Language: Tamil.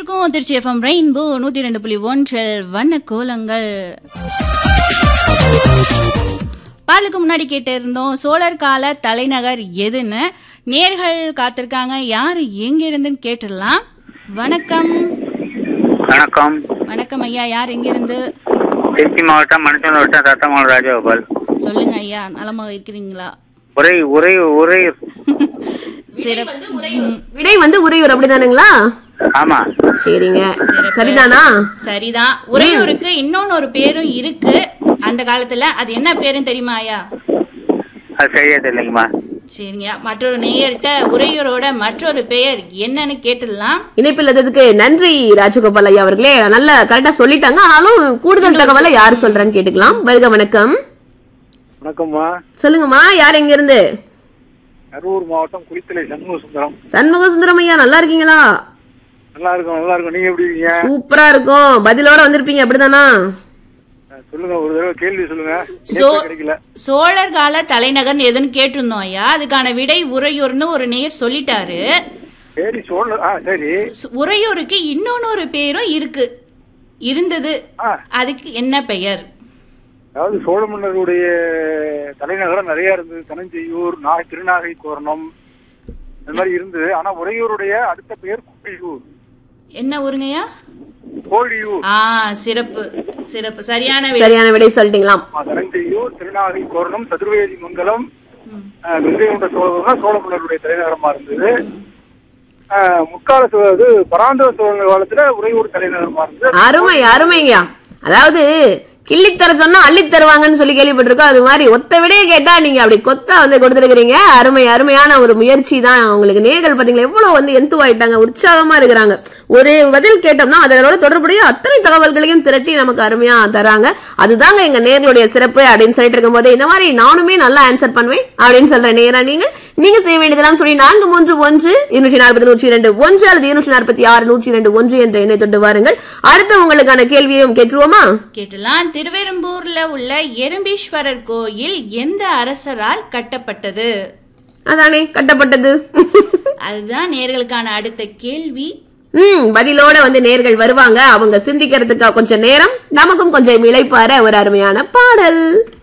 இருக்கும் திருச்சி எஃப்எம் ரெயின்போ நூத்தி ரெண்டு புள்ளி ஒன்றில் வண்ண கோலங்கள் பாலுக்கு முன்னாடி கேட்டு இருந்தோம் சோழர் கால தலைநகர் எதுன்னு நேர்கள் காத்திருக்காங்க யாரு எங்க இருந்துன்னு கேட்டுடலாம் வணக்கம் வணக்கம் வணக்கம் ஐயா யார் எங்க இருந்து திருச்சி மாவட்டம் மனுஷன் வட்டம் தத்தமால் ராஜகோபால் சொல்லுங்க ஐயா நலமாக இருக்கிறீங்களா உரை உரை உரை சிறப்பு விடை வந்து உறையூர் அப்படிதானுங்களா ஆமா சரிங்க சரிதானா சரிதான் உறையூருக்கு இன்னொன்னு ஒரு பேரும் இருக்கு அந்த காலத்துல அது என்ன பேருன்னு தெரியுமா ஐயா அது சரியா தெரியலைங்கம்மா சரிங்க மற்றொரு நேயர்கிட்ட உறையூரோட மற்றொரு பெயர் என்னன்னு கேட்டுடலாம் இணைப்பில் இருந்ததுக்கு நன்றி ராஜகோபால் ஐயா அவர்களே நல்லா கரெக்டா சொல்லிட்டாங்க ஆனாலும் கூடுதல் தகவலை யார் சொல்றேன்னு கேட்டுக்கலாம் வருக வணக்கம் வணக்கம்மா சொல்லுங்கம்மா யார் எங்க இருந்து கரூர் மாவட்டம் குளித்தலை சண்முக சுந்தரம் சண்முக சுந்தரம் ஐயா நல்லா இருக்கீங்களா நல்லா இருக்கும் நல்லா இருக்கும் நீங்க எப்படி இருக்கீங்க சூப்பரா இருக்கும் பதிலோட வந்திருப்பீங்க அப்படிதானா அஹ் சொல்லுங்க ஒரு தடவை கேள்வி சொல்லுங்க சோ கேட்க கிடைக்கல சோழர் கால தலைநகர் எதுன்னு கேட்டிருந்தோம் ஐயா அதுக்கான விடை உறையூர்னு ஒரு நேயர் சொல்லிட்டாரு சரி சொல்ல ஆ சரி சு- உறையூருக்கு இன்னொன்னு ஒரு பேரும் இருக்கு இருந்தது ஆ அதுக்கு என்ன பெயர் அதாவது சோழ மன்னருடைய தலைநகரம் நிறைய இருந்தது தனஞ்செய்யூர் நா திருநாகை கோரணம் இந்த மாதிரி இருந்தது ஆனா உறையூருடைய அடுத்த பெயர் கோழியூர் என்ன ஊருங்கய்யா கோழியூர் ஆ சிறப்பு சிறப்பு சரியான விடை சரியான விடை சொல்லிட்டீங்களாம் ஆ, தனஞ்செய்யூர் திருநாகை கோரணம் சதுர்வேதி மங்கலம் ம். அஹ், கங்கை கொண்ட சோழர் தான் சோழ மன்னருடைய தலைநகரமா இருந்தது அஹ், முற்கால சோ- இது பராந்தக சோழர்கள் காலத்துல உறையூர் தலைநகரமா இருந்தது அருமை அருமைங்கய்யா அதாவது கிள்ளித்தர சொன்னா அள்ளி தருவாங்கன்னு சொல்லி கேள்விப்பட்டிருக்கோம் அது மாதிரி ஒத்த விடையே கேட்டா நீங்க அப்படி கொத்தா வந்து கொடுத்துருக்கீங்க அருமை அருமையான ஒரு முயற்சி தான் உங்களுக்கு நேர்கள் பாத்தீங்களா எவ்வளவு வந்து எந்துவாயிட்டாங்க உற்சாகமா இருக்கிறாங்க ஒரு பதில் கேட்டோம்னா அதோட தொடர்புடைய அத்தனை தகவல்களையும் திரட்டி நமக்கு அருமையா தராங்க அதுதாங்க எங்க நேர்களுடைய சிறப்பு அப்படின்னு சொல்லிட்டு இருக்கும்போது இந்த மாதிரி நானுமே நல்லா ஆன்சர் பண்ணுவேன் அப்படின்னு சொல்ற நேரா நீங்க நீங்க செய்ய வேண்டியதெல்லாம் சொல்லி நான்கு மூன்று ஒன்று இருநூற்றி நாற்பது நூற்றி இரண்டு ஒன்று அல்லது இருநூற்றி நாற்பத்தி ஆறு நூற்றி இரண்டு ஒன்று என்ற எண்ணை தொட்டு வாருங்கள் அடுத்து உங்களுக்கான கேள்வியையும் கேட்டுருவோமா கேட்டலாம் திருவெரும்பூர்ல உள்ள எறும்பீஸ்வரர் கோயில் எந்த அரசரால் கட்டப்பட்டது அதானே கட்டப்பட்டது அதுதான் நேர்களுக்கான அடுத்த கேள்வி ம் பதிலோட வந்து நேர்கள் வருவாங்க அவங்க சிந்திக்கிறதுக்கு கொஞ்சம் நேரம் நமக்கும் கொஞ்சம் இளைப்பாற ஒரு அருமையான பாடல்